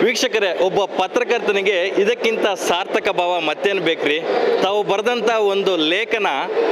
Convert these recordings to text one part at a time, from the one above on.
ವೀಕ್ಷಕರೇ ಒಬ್ಬ ಪತ್ರಕರ್ತನಿಗೆ ಇದಕ್ಕಿಂತ ಸಾರ್ಥಕ ಭಾವ ಮತ್ತೇನು ಬೇಕ್ರಿ ತಾವು ಬರೆದಂಥ ಒಂದು ಲೇಖನ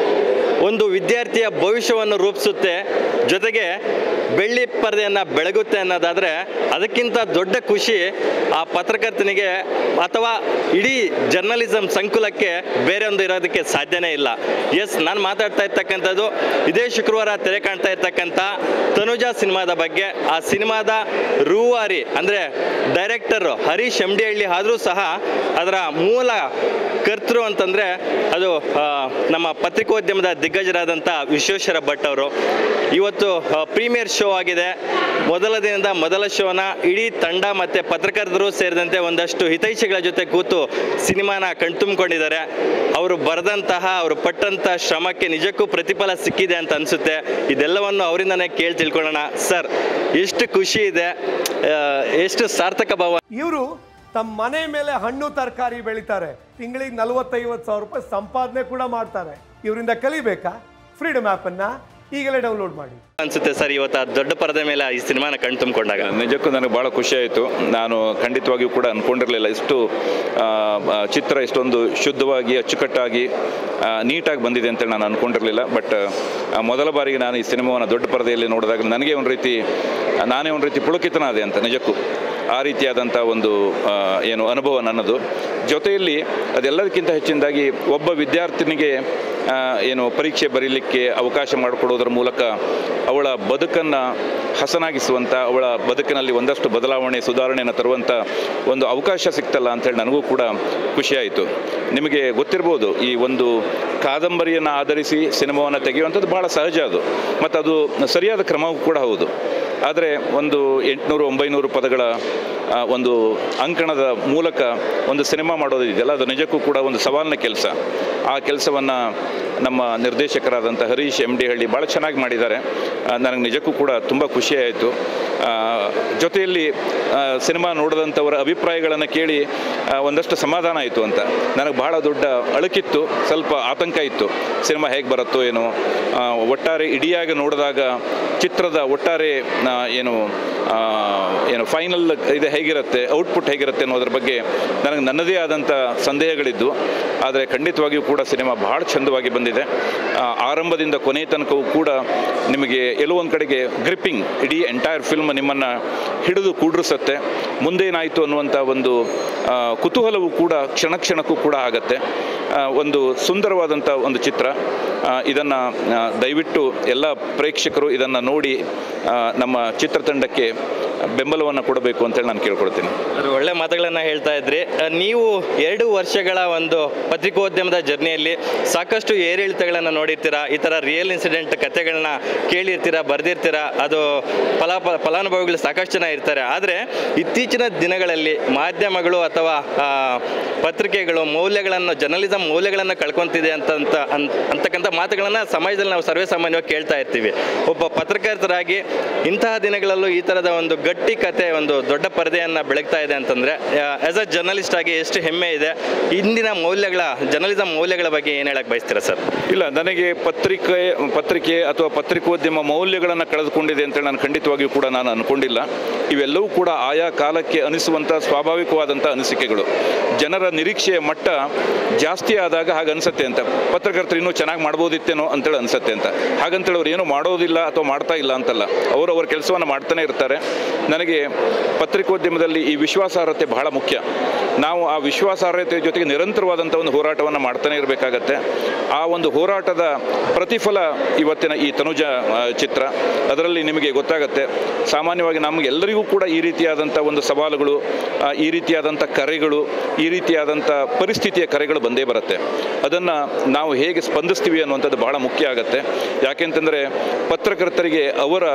ಒಂದು ವಿದ್ಯಾರ್ಥಿಯ ಭವಿಷ್ಯವನ್ನು ರೂಪಿಸುತ್ತೆ ಜೊತೆಗೆ ಬೆಳ್ಳಿ ಪರದೆಯನ್ನು ಬೆಳಗುತ್ತೆ ಅನ್ನೋದಾದರೆ ಅದಕ್ಕಿಂತ ದೊಡ್ಡ ಖುಷಿ ಆ ಪತ್ರಕರ್ತನಿಗೆ ಅಥವಾ ಇಡೀ ಜರ್ನಲಿಸಮ್ ಸಂಕುಲಕ್ಕೆ ಬೇರೆ ಒಂದು ಇರೋದಕ್ಕೆ ಸಾಧ್ಯನೇ ಇಲ್ಲ ಎಸ್ ನಾನು ಮಾತಾಡ್ತಾ ಇರ್ತಕ್ಕಂಥದ್ದು ಇದೇ ಶುಕ್ರವಾರ ತೆರೆ ಕಾಣ್ತಾ ಇರ್ತಕ್ಕಂಥ ತನುಜಾ ಸಿನಿಮಾದ ಬಗ್ಗೆ ಆ ಸಿನಿಮಾದ ರೂವಾರಿ ಅಂದರೆ ಡೈರೆಕ್ಟರ್ ಹರೀಶ್ ಎಮ್ಡಿಹಳ್ಳಿ ಆದರೂ ಸಹ ಅದರ ಮೂಲ ಕರ್ತೃ ಅಂತಂದರೆ ಅದು ಆ, ನಮ್ಮ ಪತ್ರಿಕೋದ್ಯಮದ ದಿಗ್ಗಜರಾದಂಥ ವಿಶ್ವೇಶ್ವರ ಭಟ್ ಅವರು ಇವತ್ತು ಪ್ರೀಮಿಯರ್ ಶೋ ಆಗಿದೆ ಮೊದಲ ದಿನದ ಮೊದಲ ಶೋನ ಇಡೀ ತಂಡ ಮತ್ತು ಪತ್ರಕರ್ತರು ಸೇರಿದಂತೆ ಒಂದಷ್ಟು ಹಿತೈಷಿಗಳ ಜೊತೆ ಕೂತು ಸಿನಿಮಾನ ಕಣ್ತುಂಬಿಕೊಂಡಿದ್ದಾರೆ ಅವರು ಬರೆದಂತಹ ಅವರು ಪಟ್ಟಂಥ ಶ್ರಮಕ್ಕೆ ನಿಜಕ್ಕೂ ಪ್ರತಿಫಲ ಸಿಕ್ಕಿದೆ ಅಂತ ಅನಿಸುತ್ತೆ ಇದೆಲ್ಲವನ್ನು ಅವರಿಂದನೇ ಕೇಳಿ ತಿಳ್ಕೊಳ್ಳೋಣ ಸರ್ ಎಷ್ಟು ಖುಷಿ ಇದೆ ಆ, ಎಷ್ಟು ಸಾರ್ಥಕ ಭಾವ ಇವರು ತಮ್ಮ ಮನೆ ಮೇಲೆ ಹಣ್ಣು ತರಕಾರಿ ಬೆಳಿತಾರೆ ತಿಂಗಳಿಗೆ ನಲವತ್ತೈವತ್ತು ಸಾವಿರ ರೂಪಾಯಿ ಸಂಪಾದನೆ ಕೂಡ ಮಾಡ್ತಾರೆ ಇವರಿಂದ ಕಲಿಬೇಕಾ ಫ್ರೀಡಮ್ ಆ್ಯಪನ್ನು ಈಗಲೇ ಡೌನ್ಲೋಡ್ ಮಾಡಿ ಅನ್ಸುತ್ತೆ ಸರ್ ಇವತ್ತು ಆ ದೊಡ್ಡ ಪರದೆ ಮೇಲೆ ಈ ಸಿನಿಮಾನ ಕಣ್ತುಂಬಿಕೊಂಡಾಗ ನಿಜಕ್ಕೂ ನನಗೆ ಭಾಳ ಖುಷಿ ಆಯಿತು ನಾನು ಖಂಡಿತವಾಗಿಯೂ ಕೂಡ ಅಂದ್ಕೊಂಡಿರಲಿಲ್ಲ ಇಷ್ಟು ಆ, ಆ, ಚಿತ್ರ ಇಷ್ಟೊಂದು ಶುದ್ಧವಾಗಿ ಅಚ್ಚುಕಟ್ಟಾಗಿ ಆ, ನೀಟಾಗಿ ಬಂದಿದೆ ಅಂತೇಳಿ ನಾನು ಅಂದ್ಕೊಂಡಿರಲಿಲ್ಲ ಬಟ್ ಮೊದಲ ಬಾರಿಗೆ ನಾನು ಈ ಸಿನಿಮಾವನ್ನು ದೊಡ್ಡ ಪರದೆಯಲ್ಲಿ ನೋಡಿದಾಗ ನನಗೆ ಒಂದು ರೀತಿ ನಾನೇ ಒಂದು ರೀತಿ ಪುಳಕಿತನಾದೆ ಅಂತ ನಿಜಕ್ಕೂ ಆ ರೀತಿಯಾದಂಥ ಒಂದು ಆ, ಏನು ಅನುಭವ ನನ್ನದು ಜೊತೆಯಲ್ಲಿ ಅದೆಲ್ಲದಕ್ಕಿಂತ ಹೆಚ್ಚಿನದಾಗಿ ಒಬ್ಬ ವಿದ್ಯಾರ್ಥಿನಿಗೆ ಆ, ಏನು ಪರೀಕ್ಷೆ ಬರೀಲಿಕ್ಕೆ ಅವಕಾಶ ಮಾಡಿಕೊಡೋದ್ರ ಮೂಲಕ ಅವಳ ಬದುಕನ್ನು ಹಸನಾಗಿಸುವಂಥ ಅವಳ ಬದುಕಿನಲ್ಲಿ ಒಂದಷ್ಟು ಬದಲಾವಣೆ ಸುಧಾರಣೆಯನ್ನು ತರುವಂಥ ಒಂದು ಅವಕಾಶ ಸಿಕ್ತಲ್ಲ ಅಂತೇಳಿ ನನಗೂ ಕೂಡ ಖುಷಿಯಾಯಿತು ನಿಮಗೆ ಗೊತ್ತಿರ್ಬೋದು ಈ ಒಂದು ಕಾದಂಬರಿಯನ್ನು ಆಧರಿಸಿ ಸಿನಿಮಾವನ್ನು ತೆಗೆಯುವಂಥದ್ದು ಭಾಳ ಸಹಜ ಅದು ಮತ್ತು ಅದು ಸರಿಯಾದ ಕ್ರಮವೂ ಕೂಡ ಹೌದು ಆದರೆ ಒಂದು ಎಂಟುನೂರು ಒಂಬೈನೂರು ಪದಗಳ ಆ, ಒಂದು ಅಂಕಣದ ಮೂಲಕ ಒಂದು ಸಿನಿಮಾ ಮಾಡೋದು ಇದೆಯಲ್ಲ ಅದು ನಿಜಕ್ಕೂ ಕೂಡ ಒಂದು ಸವಾಲಿನ ಕೆಲಸ ಆ ಕೆಲಸವನ್ನು ನಮ್ಮ ನಿರ್ದೇಶಕರಾದಂಥ ಹರೀಶ್ ಎಮ್ ಡಿ ಹಳ್ಳಿ ಭಾಳ ಚೆನ್ನಾಗಿ ಮಾಡಿದ್ದಾರೆ ಆ, ನನಗೆ ನಿಜಕ್ಕೂ ಕೂಡ ತುಂಬ ಖುಷಿಯಾಯಿತು ಆ, ಜೊತೆಯಲ್ಲಿ ಆ, ಸಿನಿಮಾ ನೋಡಿದಂಥವರ ಅಭಿಪ್ರಾಯಗಳನ್ನು ಕೇಳಿ ಆ, ಒಂದಷ್ಟು ಸಮಾಧಾನ ಆಯಿತು ಅಂತ ನನಗೆ ಬಹಳ ದೊಡ್ಡ ಅಳುಕಿತ್ತು ಸ್ವಲ್ಪ ಆತಂಕ ಇತ್ತು ಸಿನಿಮಾ ಹೇಗೆ ಬರುತ್ತೋ ಏನೋ ಆ, ಒಟ್ಟಾರೆ ಇಡಿಯಾಗಿ ನೋಡಿದಾಗ ಚಿತ್ರದ ಒಟ್ಟಾರೆ ಆ, ಏನು ಆ, ಏನು ಫೈನಲ್ ಇದು ಹೇಗಿರುತ್ತೆ ಔಟ್ಪುಟ್ ಹೇಗಿರುತ್ತೆ ಅನ್ನೋದ್ರ ಬಗ್ಗೆ ನನಗೆ ನನ್ನದೇ ಆದಂಥ ಸಂದೇಹಗಳಿದ್ದು ಆದರೆ ಖಂಡಿತವಾಗಿಯೂ ಕೂಡ ಸಿನಿಮಾ ಭಾಳ ಚಂದವಾಗಿ ಬಂದಿದೆ ಆ, ಆರಂಭದಿಂದ ಕೊನೆ ತನಕವೂ ಕೂಡ ನಿಮಗೆ ಎಲ್ಲೋ ಒಂದು ಕಡೆಗೆ ಗ್ರಿಪ್ಪಿಂಗ್ ಇಡೀ ಎಂಟೈರ್ ಫಿಲ್ಮ್ ನಿಮ್ಮನ್ನು ಹಿಡಿದು ಕೂಡ್ರಿಸುತ್ತೆ ಮುಂದೇನಾಯಿತು ಅನ್ನುವಂಥ ಒಂದು ಆ, ಕುತೂಹಲವೂ ಕೂಡ ಕ್ಷಣ ಕ್ಷಣಕ್ಕೂ ಕೂಡ ಆಗತ್ತೆ ಆ, ಒಂದು ಸುಂದರವಾದಂಥ ಒಂದು ಚಿತ್ರ ಇದನ್ನು ದಯವಿಟ್ಟು ಎಲ್ಲ ಪ್ರೇಕ್ಷಕರು ಇದನ್ನು ನೋಡಿ ಆ, ನಮ್ಮ ಚಿತ್ರತಂಡಕ್ಕೆ ಬೆಂಬಲವನ್ನು ಕೊಡಬೇಕು ಅಂತೇಳಿ ನಾನು ಕೇಳ್ಕೊಳ್ತೀನಿ ಅದು ಒಳ್ಳೆ ಮಾತುಗಳನ್ನ ಹೇಳ್ತಾ ಇದ್ರಿ ಆ, ನೀವು ಎರಡು ವರ್ಷಗಳ ಒಂದು ಪತ್ರಿಕೋದ್ಯಮದ ಜರ್ನಿಯಲ್ಲಿ ಸಾಕಷ್ಟು ಏರಿಳಿತಗಳನ್ನು ನೋಡಿರ್ತೀರಾ ಈ ಥರ ರಿಯಲ್ ಇನ್ಸಿಡೆಂಟ್ ಕಥೆಗಳನ್ನ ಕೇಳಿರ್ತೀರಾ ಬರೆದಿರ್ತೀರಾ ಅದು ಫಲ ಫಲಾನುಭವಿಗಳು ಸಾಕಷ್ಟು ಜನ ಇರ್ತಾರೆ ಆದರೆ ಇತ್ತೀಚಿನ ದಿನಗಳಲ್ಲಿ ಮಾಧ್ಯಮಗಳು ಅಥವಾ ಆ, ಪತ್ರಿಕೆಗಳು ಮೌಲ್ಯಗಳನ್ನು ಜರ್ನಲಿಸಮ್ ಮೌಲ್ಯಗಳನ್ನು ಕಳ್ಕೊಂತಿದೆ ಅಂತ ಅಂತ ಅನ್- ಅಂತಕ್ಕಂಥ ಮಾತುಗಳನ್ನು ಸಮಾಜದಲ್ಲಿ ನಾವು ಸರ್ವೇ ಸಾಮಾನ್ಯವಾಗಿ ಕೇಳ್ತಾ ಇರ್ತೀವಿ ಒಬ್ಬ ಪತ್ರಕರ್ತರಾಗಿ ಇಂತಹ ದಿನಗಳಲ್ಲೂ ಈ ಥರದ ಒಂದು ಗಟ್ಟಿ ಕತೆ ಒಂದು ದೊಡ್ಡ ಪರದೆಯನ್ನು ಬೆಳಗ್ತಾ ಇದೆ ಅಂತಂದರೆ ಆ್ಯಸ್ ಅ ಜರ್ನಲಿಸ್ಟ್ ಆಗಿ ಎಷ್ಟು ಹೆಮ್ಮೆ ಇದೆ ಇಂದಿನ ಮೌಲ್ಯಗಳ ಜರ್ನಲಿಸಮ್ ಮೌಲ್ಯಗಳ ಬಗ್ಗೆ ಏನು ಹೇಳಕ್ಕೆ ಬಯಸ್ತೀರಾ ಸರ್ ಇಲ್ಲ ನನಗೆ ಪತ್ರಿಕೆ ಪತ್ರಿಕೆ ಅಥವಾ ಪತ್ರಿಕೋದ್ಯಮ ಮೌಲ್ಯಗಳನ್ನು ಕಳೆದುಕೊಂಡಿದೆ ಅಂತೇಳಿ ನಾನು ಖಂಡಿತವಾಗಿಯೂ ಕೂಡ ನಾನು ಅನ್ಕೊಂಡಿಲ್ಲ ಇವೆಲ್ಲವೂ ಕೂಡ ಆಯಾ ಕಾಲಕ್ಕೆ ಅನಿಸುವಂಥ ಸ್ವಾಭಾವಿಕವಾದಂಥ ಅನಿಸಿಕೆಗಳು ಜನರ ನಿರೀಕ್ಷೆಯ ಮಟ್ಟ ಜಾಸ್ತಿ ಆದಾಗ ಹಾಗೆ ಅನಿಸುತ್ತೆ ಅಂತ ಪತ್ರಕರ್ತರು ಇನ್ನೂ ಚೆನ್ನಾಗಿ ಮಾಡ್ಬೋದಿತ್ತೇನೋ ಅಂತೇಳಿ ಅನಿಸುತ್ತೆ ಅಂತ ಹಾಗಂತೇಳಿ ಅವ್ರು ಏನೂ ಮಾಡೋದಿಲ್ಲ ಅಥವಾ ಮಾಡ್ತಾ ಇಲ್ಲ ಅಂತಲ್ಲ ಅವರು ಅವ್ರ ಕೆಲಸವನ್ನು ಮಾಡ್ತಾನೆ ಇರ್ತಾರೆ ನನಗೆ ಪತ್ರಿಕೋದ್ಯಮದಲ್ಲಿ ಈ ವಿಶ್ವಾಸಾರ್ಹತೆ ಬಹಳ ಮುಖ್ಯ ನಾವು ಆ ವಿಶ್ವಾಸಾರ್ಹತೆ ಜೊತೆಗೆ ನಿರಂತರವಾದಂಥ ಒಂದು ಹೋರಾಟವನ್ನು ಮಾಡ್ತಾನೆ ಇರಬೇಕಾಗತ್ತೆ ಆ ಒಂದು ಹೋರಾಟದ ಪ್ರತಿಫಲ ಇವತ್ತಿನ ಈ ತನುಜ ಆ, ಚಿತ್ರ ಅದರಲ್ಲಿ ನಿಮಗೆ ಗೊತ್ತಾಗತ್ತೆ ಸಾಮಾನ್ಯವಾಗಿ ನಮಗೆಲ್ಲರಿಗೂ ಕೂಡ ಈ ರೀತಿಯಾದಂಥ ಒಂದು ಸವಾಲುಗಳು ಆ, ಈ ರೀತಿಯಾದಂಥ ಕರೆಗಳು ಈ ರೀತಿಯಾದಂಥ ಪರಿಸ್ಥಿತಿಯ ಕರೆಗಳು ಬಂದೇ ಬರುತ್ತೆ ಅದನ್ನು ನಾವು ಹೇಗೆ ಸ್ಪಂದಿಸ್ತೀವಿ ಅನ್ನುವಂಥದ್ದು ಬಹಳ ಮುಖ್ಯ ಆಗುತ್ತೆ ಯಾಕೆಂತಂದರೆ ಪತ್ರಕರ್ತರಿಗೆ ಅವರ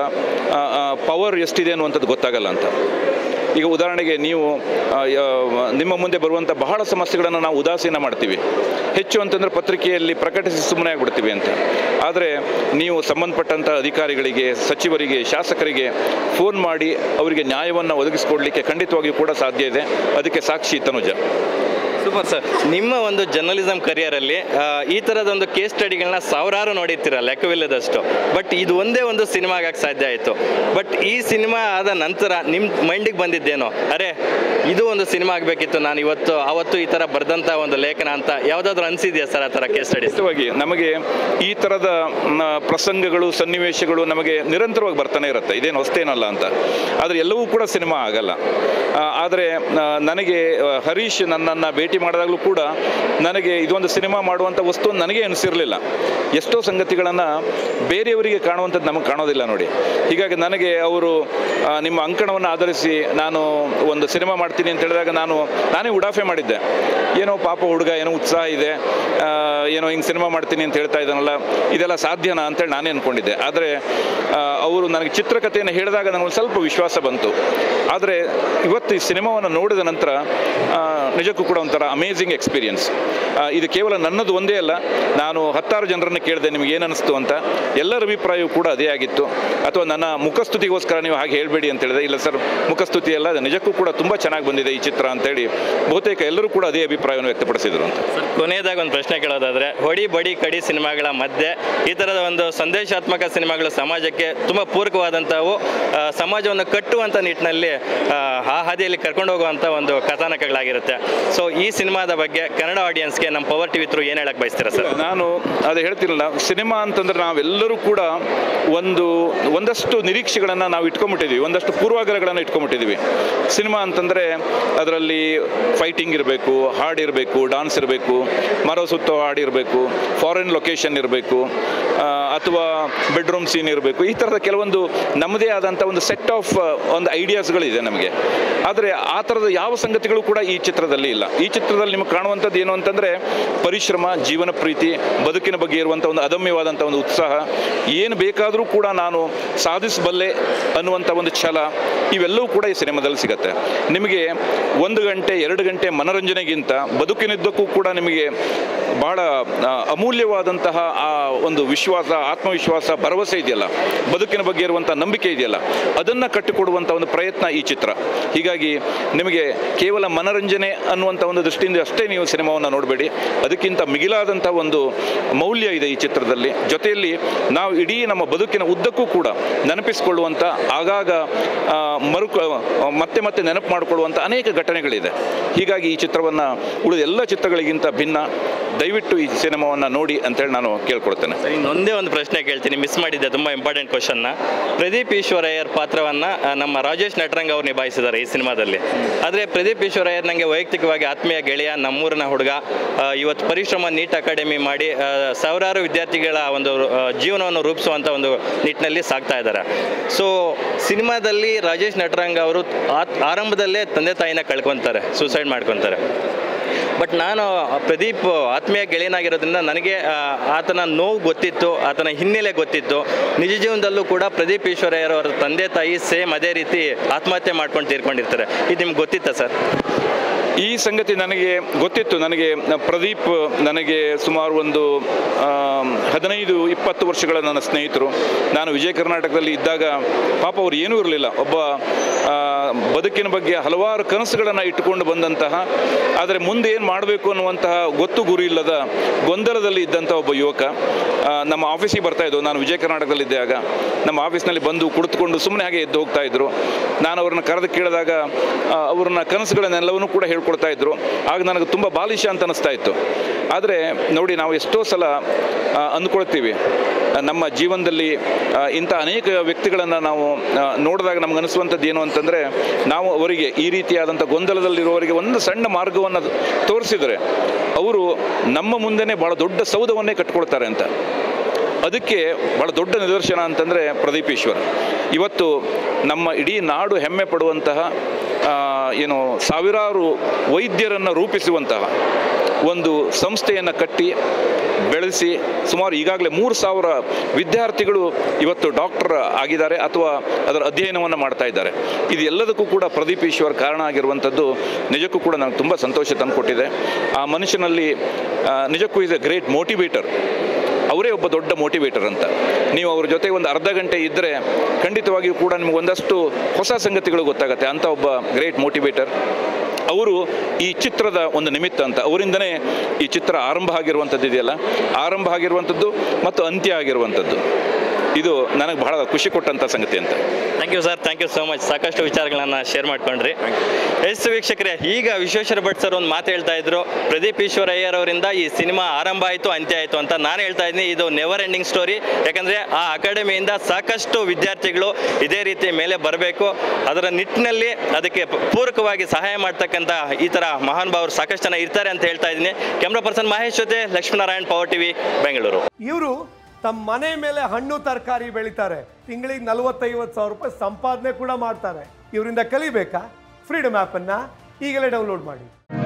ಪವರ್ ಎಷ್ಟಿದೆ ಅನ್ನುವಂಥದ್ದು ಗೊತ್ತಾಗಲ್ಲ ಅಂತ ಈಗ ಉದಾಹರಣೆಗೆ ನೀವು ಆ, ಯ- ನಿಮ್ಮ ಮುಂದೆ ಬರುವಂಥ ಬಹಳ ಸಮಸ್ಯೆಗಳನ್ನು ನಾವು ಉದಾಸೀನ ಮಾಡ್ತೀವಿ ಹೆಚ್ಚು ಅಂತಂದರೆ ಪತ್ರಿಕೆಯಲ್ಲಿ ಪ್ರಕಟಿಸಿ ಸುಮ್ಮನೆ ಆಗಿಬಿಡ್ತೀವಿ ಅಂತ ಆದರೆ ನೀವು ಸಂಬಂಧಪಟ್ಟಂಥ ಅಧಿಕಾರಿಗಳಿಗೆ ಸಚಿವರಿಗೆ ಶಾಸಕರಿಗೆ ಫೋನ್ ಮಾಡಿ ಅವರಿಗೆ ನ್ಯಾಯವನ್ನು ಒದಗಿಸ್ಕೊಡ್ಲಿಕ್ಕೆ ಖಂಡಿತವಾಗಿಯೂ ಕೂಡ ಸಾಧ್ಯ ಇದೆ ಅದಕ್ಕೆ ಸಾಕ್ಷಿ ತನುಜ ಸೊ ಸೂಪರ್ ಸರ್ ನಿಮ್ಮ ಒಂದು ಜರ್ನಲಿಸಮ್ ಕರಿಯರಲ್ಲಿ ಈ ಥರದ ಒಂದು ಕೇಸ್ ಸ್ಟಡಿಗಳನ್ನ ಸಾವಿರಾರು ನೋಡಿರ್ತೀರ ಲೆಕ್ಕವಿಲ್ಲದಷ್ಟು ಬಟ್ ಇದು ಒಂದೇ ಒಂದು ಸಿನಿಮಾ ಆಗಕ್ಕೆ ಸಾಧ್ಯ ಆಯಿತು ಬಟ್ ಈ ಸಿನಿಮಾ ಆದ ನಂತರ ನಿಮ್ಮ ಮೈಂಡಿಗೆ ಬಂದಿದ್ದೇನೋ ಅರೆ ಇದು ಒಂದು ಸಿನಿಮಾ ಆಗಬೇಕಿತ್ತು ನಾನು ಇವತ್ತು ಅವತ್ತು ಈ ಥರ ಬರೆದಂಥ ಒಂದು ಲೇಖನ ಅಂತ ಯಾವುದಾದ್ರೂ ಅನಿಸಿದೆಯಾ ಸರ್ ಆ ಥರ ಕೇಸ್ ಸ್ಟಡೀಸ್ ಖಂಡಿತವಾಗಿ ನಮಗೆ ಈ ಥರದ ಮ್, ಪ್ರಸಂಗಗಳು ಸನ್ನಿವೇಶಗಳು ನಮಗೆ ನಿರಂತರವಾಗಿ ಬರ್ತಾನೆ ಇರುತ್ತೆ ಇದೇನು ಹೊಸ್ತೇನಲ್ಲ ಅಂತ ಆದರೆ ಎಲ್ಲವೂ ಕೂಡ ಸಿನಿಮಾ ಆಗಲ್ಲ ಆ, ಆದರೆ ಆ, ನನಗೆ ಆ, ಹರೀಶ್ ನನ್ನನ್ನು ಭೇಟಿ ಮಾಡಿದಾಗಲೂ ಕೂಡ ನನಗೆ ಇದೊಂದು ಸಿನಿಮಾ ಮಾಡುವಂಥ ವಸ್ತು ನನಗೆ ಅನಿಸಿರಲಿಲ್ಲ ಎಷ್ಟೋ ಸಂಗತಿಗಳನ್ನು ಬೇರೆಯವರಿಗೆ ಕಾಣುವಂಥದ್ದು ನಮಗೆ ಕಾಣೋದಿಲ್ಲ ನೋಡಿ ಹೀಗಾಗಿ ನನಗೆ ಅವರು ಆ, ನಿಮ್ಮ ಅಂಕಣವನ್ನು ಆಧರಿಸಿ ನಾನು ಒಂದು ಸಿನಿಮಾ ಮಾಡ್ತೀನಿ ಅಂತ ಹೇಳಿದಾಗ ನಾನು ನಾನೇ ಉಡಾಫೆ ಮಾಡಿದ್ದೆ ಏನೋ ಪಾಪ ಹುಡುಗ ಏನೋ ಉತ್ಸಾಹ ಇದೆ ಆ, ಏನೋ ಹಿಂಗೆ ಸಿನಿಮಾ ಮಾಡ್ತೀನಿ ಅಂತ ಹೇಳ್ತಾ ಇದ್ದಾನಲ್ಲ ಇದೆಲ್ಲ ಸಾಧ್ಯನಾ ಅಂತೇಳಿ ನಾನೇ ಅಂದ್ಕೊಂಡಿದ್ದೆ ಆದರೆ ಅವರು ನನಗೆ ಚಿತ್ರಕಥೆಯನ್ನು ಹೇಳಿದಾಗ ನನಗೆ ಸ್ವಲ್ಪ ವಿಶ್ವಾಸ ಬಂತು ಆದರೆ ಇವತ್ತು ಈ ಸಿನಿಮಾವನ್ನು ನೋಡಿದ ನಂತರ ಆ, ನಿಜಕ್ಕೂ ಕೂಡ ಒಂಥರ ಅಮೇಝಿಂಗ್ ಎಕ್ಸ್ಪೀರಿಯನ್ಸ್ ಇದು ಕೇವಲ ನನ್ನದು ಒಂದೇ ಅಲ್ಲ ನಾನು ಹತ್ತಾರು ಜನರನ್ನು ಕೇಳಿದೆ ನಿಮ್ಗೆ ಏನು ಅನಿಸ್ತು ಅಂತ ಎಲ್ಲರ ಅಭಿಪ್ರಾಯವೂ ಕೂಡ ಅದೇ ಆಗಿತ್ತು ಅಥವಾ ನನ್ನ ಮುಖಸ್ತುತಿಗೋಸ್ಕರ ನೀವು ಹಾಗೆ ಹೇಳಬೇಡಿ ಅಂತ ಹೇಳಿದೆ ಇಲ್ಲ ಸರ್ ಮುಖಸ್ತುತಿ ಅಲ್ಲ ಅದು ನಿಜಕ್ಕೂ ಕೂಡ ತುಂಬ ಚೆನ್ನಾಗಿ ಬಂದಿದೆ ಈ ಚಿತ್ರ ಅಂತೇಳಿ ಬಹುತೇಕ ಎಲ್ಲರೂ ಕೂಡ ಅದೇ ಅಭಿಪ್ರಾಯವನ್ನು ವ್ಯಕ್ತಪಡಿಸಿದರು ಅಂತ ಸರ್ ಕೊನೆಯದಾಗ ಒಂದು ಪ್ರಶ್ನೆ ಕೇಳೋದಾದ್ರೆ ಹೊಡಿ ಬಡಿ ಕಡಿ ಸಿನಿಮಾಗಳ ಮಧ್ಯೆ ಈ ಥರದ ಒಂದು ಸಂದೇಶಾತ್ಮಕ ಸಿನಿಮಾಗಳು ಸಮಾಜಕ್ಕೆ ತುಂಬ ಪೂರಕವಾದಂಥವು ಆ, ಸಮಾಜವನ್ನು ಕಟ್ಟುವಂಥ ನಿಟ್ಟಿನಲ್ಲಿ ಆ, ಆ ಹಾದಿಯಲ್ಲಿ ಕರ್ಕೊಂಡು ಹೋಗುವಂಥ ಒಂದು ಕಥಾನಕಗಳಾಗಿರುತ್ತೆ ಸೊ ಈ ಸಿನಿಮಾದ ಬಗ್ಗೆ ಕನ್ನಡ ಆಡಿಯನ್ಸ್ಗೆ ನಮ್ಮ ಪವರ್ ಟಿವಿ ತ್ರೂ ಏನು ಹೇಳಕ್ ಬಯಸ್ತೀರಾ ಸರ್ ನಾನು ಅದು ಹೇಳ್ತಿರಲಿಲ್ಲ ಸಿನಿಮಾ ಅಂತಂದ್ರೆ ನಾವೆಲ್ಲರೂ ಕೂಡ ಒಂದು ಒಂದಷ್ಟು ನಿರೀಕ್ಷೆಗಳನ್ನು ನಾವು ಇಟ್ಕೊಂಡ್ಬಿಟ್ಟಿದ್ದೀವಿ ಒಂದಷ್ಟು ಪೂರ್ವಾಗ್ರಹಗಳನ್ನು ಇಟ್ಕೊಂಡ್ಬಿಟ್ಟಿದ್ದೀವಿ ಸಿನಿಮಾ ಅಂತಂದರೆ ಅದರಲ್ಲಿ ಫೈಟಿಂಗ್ ಇರಬೇಕು ಹಾಡು ಇರಬೇಕು ಡಾನ್ಸ್ ಇರಬೇಕು ಮರೋ ಸುತ್ತೋ ಹಾಡು ಇರಬೇಕು ಫಾರಿನ್ ಲೊಕೇಶನ್ ಇರಬೇಕು ಅಥವಾ ಬೆಡ್ರೂಮ್ ಸೀನ್ ಇರಬೇಕು ಈ ಥರದ ಕೆಲವೊಂದು ನಮ್ಮದೇ ಆದಂಥ ಒಂದು ಸೆಟ್ ಆಫ್ ಒಂದು ಐಡಿಯಾಸ್ಗಳಿದೆ ನಮಗೆ ಆದರೆ ಆ ಥರದ ಯಾವ ಸಂಗತಿಗಳು ಕೂಡ ಈ ಚಿತ್ರದಲ್ಲಿ ಇಲ್ಲ ಈ ಚಿತ್ರದಲ್ಲಿ ನಿಮಗೆ ಕಾಣುವಂಥದ್ದು ಏನು ಅಂತಂದರೆ ಪರಿಶ್ರಮ ಜೀವನ ಪ್ರೀತಿ ಬದುಕಿನ ಬಗ್ಗೆ ಇರುವಂಥ ಒಂದು ಅದಮ್ಯವಾದಂಥ ಒಂದು ಉತ್ಸಾಹ ಏನು ಬೇಕಾದರೂ ಕೂಡ ನಾನು ಸಾಧಿಸಬಲ್ಲೆ ಅನ್ನುವಂಥ ಒಂದು ಛಲ ಇವೆಲ್ಲವೂ ಕೂಡ ಈ ಸಿನಿಮಾದಲ್ಲಿ ಸಿಗುತ್ತೆ ನಿಮಗೆ ಒಂದು ಗಂಟೆ ಎರಡು ಗಂಟೆ ಮನರಂಜನೆಗಿಂತ ಬದುಕಿನಿದ್ದಕ್ಕೂ ಕೂಡ ನಿಮಗೆ ಬಹಳ ಆ, ಅಮೂಲ್ಯವಾದಂತಹ ಆ ಒಂದು ವಿಶ್ವಾಸ ಆತ್ಮವಿಶ್ವಾಸ ಭರವಸೆ ಇದೆಯಲ್ಲ ಬದುಕಿನ ಬಗ್ಗೆ ಇರುವಂಥ ನಂಬಿಕೆ ಇದೆಯಲ್ಲ ಅದನ್ನು ಕಟ್ಟಿಕೊಡುವಂಥ ಒಂದು ಪ್ರಯತ್ನ ಈ ಚಿತ್ರ ಹೀಗಾಗಿ ನಿಮಗೆ ಕೇವಲ ಮನರಂಜನೆ ಅನ್ನುವಂಥ ಒಂದು ದೃಷ್ಟಿಯಿಂದ ಅಷ್ಟೇ ನೀವು ಸಿನಿಮಾವನ್ನು ನೋಡಬೇಡಿ ಅದಕ್ಕಿಂತ ಮಿಗಿಲಾದಂಥ ಒಂದು ಮೌಲ್ಯ ಇದೆ ಈ ಚಿತ್ರದಲ್ಲಿ ಜೊತೆಯಲ್ಲಿ ನಾವು ಇಡೀ ನಮ್ಮ ಬದುಕಿನ ಉದ್ದಕ್ಕೂ ಕೂಡ ನೆನಪಿಸಿಕೊಳ್ಳುವಂಥ ಆಗಾಗ ಆ, ಮರುಕ ಮತ್ತೆ ಮತ್ತೆ ನೆನಪು ಮಾಡಿಕೊಳ್ಳುವಂಥ ಅನೇಕ ಘಟನೆಗಳಿದೆ ಹೀಗಾಗಿ ಈ ಚಿತ್ರವನ್ನು ಉಳಿದ ಎಲ್ಲ ಚಿತ್ರಗಳಿಗಿಂತ ಭಿನ್ನ ದಯವಿಟ್ಟು ಈ ಸಿನಿಮಾವನ್ನು ನೋಡಿ ಅಂತೇಳಿ ನಾನು ಕೇಳ್ಕೊಳ್ತೇನೆ ಸರ್ ಇನ್ನೊಂದೇ ಒಂದು ಪ್ರಶ್ನೆ ಕೇಳ್ತೀನಿ ಮಿಸ್ ಮಾಡಿದ್ದೆ ತುಂಬ ಇಂಪಾರ್ಟೆಂಟ್ ಕ್ವಶನ್ನ ಪ್ರದೀಪ್ ಈಶ್ವರಯ್ಯರ್ ಪಾತ್ರವನ್ನು ನಮ್ಮ ರಾಜೇಶ್ ನಟರಂಗ್ ಅವರು ನಿಭಾಯಿಸಿದ್ದಾರೆ ಈ ಸಿನಿಮಾದಲ್ಲಿ ಆದರೆ ಪ್ರದೀಪ್ ಈಶ್ವರಯ್ಯರ್ ನನಗೆ ವೈಯಕ್ತಿಕವಾಗಿ ಆತ್ಮೀಯ ಗೆಳೆಯ ನಮ್ಮೂರಿನ ಹುಡುಗ ಆ, ಇವತ್ತು ಪರಿಶ್ರಮ ನೀಟ್ ಅಕಾಡೆಮಿ ಮಾಡಿ ಆ, ಸಾವಿರಾರು ವಿದ್ಯಾರ್ಥಿಗಳ ಒಂದು ಆ, ಜೀವನವನ್ನು ರೂಪಿಸುವಂಥ ಒಂದು ನಿಟ್ಟಿನಲ್ಲಿ ಸಾಗ್ತಾ ಇದ್ದಾರೆ ಸೊ ಸಿನಿಮಾದಲ್ಲಿ ರಾಜೇಶ್ ನಟರಂಗ್ ಅವರು ಆತ್- ಆರಂಭದಲ್ಲೇ ತಂದೆ ತಾಯಿನ ಕಳ್ಕೊತಾರೆ ಸೂಸೈಡ್ ಮಾಡ್ಕೊತಾರೆ ಬಟ್ ನಾನು ಪ್ರದೀಪ್ ಆತ್ಮೀಯ ಗೆಳೆಯನಾಗಿರೋದ್ರಿಂದ ನನಗೆ ಆ, ಆತನ ನೋವು ಗೊತ್ತಿತ್ತು ಆತನ ಹಿನ್ನೆಲೆ ಗೊತ್ತಿತ್ತು ನಿಜ ಜೀವನದಲ್ಲೂ ಕೂಡ ಪ್ರದೀಪ್ ಈಶ್ವರಯ್ಯರ್ ಅವರ ತಂದೆ ತಾಯಿ ಸೇಮ್ ಅದೇ ರೀತಿ ಆತ್ಮಹತ್ಯೆ ಮಾಡ್ಕೊಂಡು ತೀರ್ಕೊಂಡಿರ್ತಾರೆ ಇದು ನಿಮ್ಗೆ ಗೊತ್ತಿತ್ತಾ ಸರ್ ಈ ಸಂಗತಿ ನನಗೆ ಗೊತ್ತಿತ್ತು ನನಗೆ ಪ್ರದೀಪ್ ನನಗೆ ಸುಮಾರು ಒಂದು ಆಮ್, ಹದಿನೈದು ಇಪ್ಪತ್ತು ವರ್ಷಗಳ ನನ್ನ ಸ್ನೇಹಿತರು ನಾನು ವಿಜಯ ಕರ್ನಾಟಕದಲ್ಲಿ ಇದ್ದಾಗ ಪಾಪ ಅವ್ರು ಏನೂ ಇರಲಿಲ್ಲ ಒಬ್ಬ ಆ, ಬದುಕಿನ ಬಗ್ಗೆ ಹಲವಾರು ಕನಸುಗಳನ್ನು ಇಟ್ಟುಕೊಂಡು ಬಂದಂತಹ ಆದರೆ ಮುಂದೆ ಏನು ಮಾಡಬೇಕು ಅನ್ನುವಂತಹ ಗೊತ್ತು ಗುರಿ ಇಲ್ಲದ ಗೊಂದಲದಲ್ಲಿ ಇದ್ದಂಥ ಒಬ್ಬ ಯುವಕ ಆ, ನಮ್ಮ ಆಫೀಸಿಗೆ ಬರ್ತಾ ಇದ್ದು ನಾನು ವಿಜಯ ಕರ್ನಾಟಕದಲ್ಲಿ ಇದ್ದಾಗ ನಮ್ಮ ಆಫೀಸ್ನಲ್ಲಿ ಬಂದು ಕುಳಿತುಕೊಂಡು ಸುಮ್ಮನೆ ಹಾಗೆ ಎದ್ದು ಹೋಗ್ತಾ ಇದ್ರು ನಾನು ಅವ್ರನ್ನ ಕರೆದು ಕೇಳಿದಾಗ ಆ, ಅವ್ರನ್ನ ಕನಸುಗಳನ್ನೆಲ್ಲವನ್ನೂ ಕೂಡ ಹೇಳ್ಕೊಡ್ತಾ ಇದ್ರು ಆಗ ನನಗೆ ತುಂಬ ಬಾಲಿಶ ಅಂತ ಅನಿಸ್ತಾ ಇತ್ತು ಆದರೆ ನೋಡಿ ನಾವು ಎಷ್ಟೋ ಸಲ ಆ, ಅಂದ್ಕೊಳ್ತೀವಿ ಆ, ನಮ್ಮ ಜೀವನದಲ್ಲಿ ಆ, ಇಂಥ ಅನೇಕ ವ್ಯಕ್ತಿಗಳನ್ನು ನಾವು ಆ, ನೋಡಿದಾಗ ನಮ್ಗೆ ಅನಿಸುವಂಥದ್ದು ಏನು ಅಂತಂದರೆ ನಾವು ಅವರಿಗೆ ಈ ರೀತಿಯಾದಂಥ ಗೊಂದಲದಲ್ಲಿರುವವರಿಗೆ ಒಂದು ಸಣ್ಣ ಮಾರ್ಗವನ್ನು ತೋರಿಸಿದರೆ ಅವರು ನಮ್ಮ ಮುಂದೆನೇ ಭಾಳ ದೊಡ್ಡ ಸೌಧವನ್ನೇ ಕಟ್ಕೊಳ್ತಾರೆ ಅಂತ ಅದಕ್ಕೆ ಭಾಳ ದೊಡ್ಡ ನಿದರ್ಶನ ಅಂತಂದರೆ ಪ್ರದೀಪ್ ಈಶ್ವರ್ ಇವತ್ತು ನಮ್ಮ ಇಡೀ ನಾಡು ಹೆಮ್ಮೆ ಪಡುವಂತಹ ಆ, ಏನು ಸಾವಿರಾರು ವೈದ್ಯರನ್ನು ರೂಪಿಸುವಂತಹ ಒಂದು ಸಂಸ್ಥೆಯನ್ನು ಕಟ್ಟಿ ಬೆಳೆಸಿ ಸುಮಾರು ಈಗಾಗಲೇ ಮೂರು ಸಾವಿರ ವಿದ್ಯಾರ್ಥಿಗಳು ಇವತ್ತು ಡಾಕ್ಟರ್ ಆಗಿದ್ದಾರೆ ಅಥವಾ ಅದರ ಅಧ್ಯಯನವನ್ನು ಮಾಡ್ತಾ ಇದ್ದಾರೆ ಇದು ಎಲ್ಲದಕ್ಕೂ ಕೂಡ ಪ್ರದೀಪ್ ಈಶ್ವರ್ ಕಾರಣ ಆಗಿರುವಂಥದ್ದು ನಿಜಕ್ಕೂ ಕೂಡ ನನಗೆ ತುಂಬ ಸಂತೋಷ ತಂದುಕೊಟ್ಟಿದೆ ಆ ಮನುಷ್ಯನಲ್ಲಿ ಆ, ನಿಜಕ್ಕೂ ಇಸ್ ಎ ಗ್ರೇಟ್ ಮೋಟಿವೇಟರ್ ಅವರೇ ಅವರೇ ಒಬ್ಬ ದೊಡ್ಡ ಮೋಟಿವೇಟರ್ ಅಂತ ನೀವು ಅವ್ರ ಜೊತೆ ಒಂದು ಅರ್ಧ ಗಂಟೆ ಇದ್ದರೆ ಖಂಡಿತವಾಗಿಯೂ ಕೂಡ ನಿಮಗೆ ಒಂದಷ್ಟು ಹೊಸ ಸಂಗತಿಗಳು ಗೊತ್ತಾಗುತ್ತೆ ಅಂತ ಒಬ್ಬ ಗ್ರೇಟ್ ಮೋಟಿವೇಟರ್ ಅವರು ಈ ಚಿತ್ರದ ಒಂದು ನಿಮಿತ್ತ ಅಂತ ಅವರಿಂದನೇ ಈ ಚಿತ್ರ ಆರಂಭ ಆಗಿರುವಂಥದ್ದು ಇದೆಯಲ್ಲ ಆರಂಭ ಆಗಿರುವಂಥದ್ದು ಮತ್ತು ಅಂತ್ಯ ಆಗಿರುವಂಥದ್ದು ಇದು ನನಗೆ ಬಹಳ ಖುಷಿ ಕೊಟ್ಟಂಥ ಸಂಗತಿ ಅಂತ thank you sir thank you so much ಸಾಕಷ್ಟು ವಿಚಾರಗಳನ್ನ ಶೇರ್ ಮಾಡ್ಕೊಂಡ್ರಿ ಎಸ್ ವೀಕ್ಷಕರೇ ಈಗ ವಿಶ್ವೇಶ್ವರ ಭಟ್ ಸರ್ ಒಂದು ಮಾತು ಹೇಳ್ತಾ ಇದ್ರು ಪ್ರದೀಪ್ ಈಶ್ವರ ಅಯ್ಯರ್ ಅವರಿಂದ ಈ ಸಿನಿಮಾ ಆರಂಭ ಆಯಿತು ಅಂತ್ಯ ಆಯಿತು ಅಂತ ನಾನು ಹೇಳ್ತಾ ಇದ್ದೀನಿ ಇದು ನೆವರ್ ಎಂಡಿಂಗ್ ಸ್ಟೋರಿ ಯಾಕಂದರೆ ಆ ಅಕಾಡೆಮಿಯಿಂದ ಸಾಕಷ್ಟು ವಿದ್ಯಾರ್ಥಿಗಳು ಇದೇ ರೀತಿ ಮೇಲೆ ಬರಬೇಕು ಅದರ ನಿಟ್ಟಿನಲ್ಲಿ ಅದಕ್ಕೆ ಪ- ಪೂರಕವಾಗಿ ಸಹಾಯ ಮಾಡ್ತಕ್ಕಂಥ ಈ ಥರ ಮಹಾನ್ ಭಾವರು ಸಾಕಷ್ಟು ಜನ ಇರ್ತಾರೆ ಅಂತ ಹೇಳ್ತಾ ಇದ್ದೀನಿ ಕ್ಯಾಮ್ರಾ ಪರ್ಸನ್ ಮಹೇಶ್ ಜೊತೆ ಲಕ್ಷ್ಮೀನಾರಾಯಣ್ ಪವರ್ ಟಿವಿ ಬೆಂಗಳೂರು ಇವರು ತಮ್ಮ ಮನೆ ಮೇಲೆ ಹಣ್ಣು ತರಕಾರಿ ಬೆಳಿತಾರೆ ತಿಂಗಳಿಗೆ ನಲವತ್ತೈವತ್ತು ಸಾವಿರ ರೂಪಾಯಿ ಸಂಪಾದನೆ ಕೂಡ ಮಾಡ್ತಾರೆ ಇವರಿಂದ ಕಲಿಬೇಕಾ ಫ್ರೀಡಮ್ ಆ್ಯಪನ್ನು ಈಗಲೇ ಡೌನ್ಲೋಡ್ ಮಾಡಿ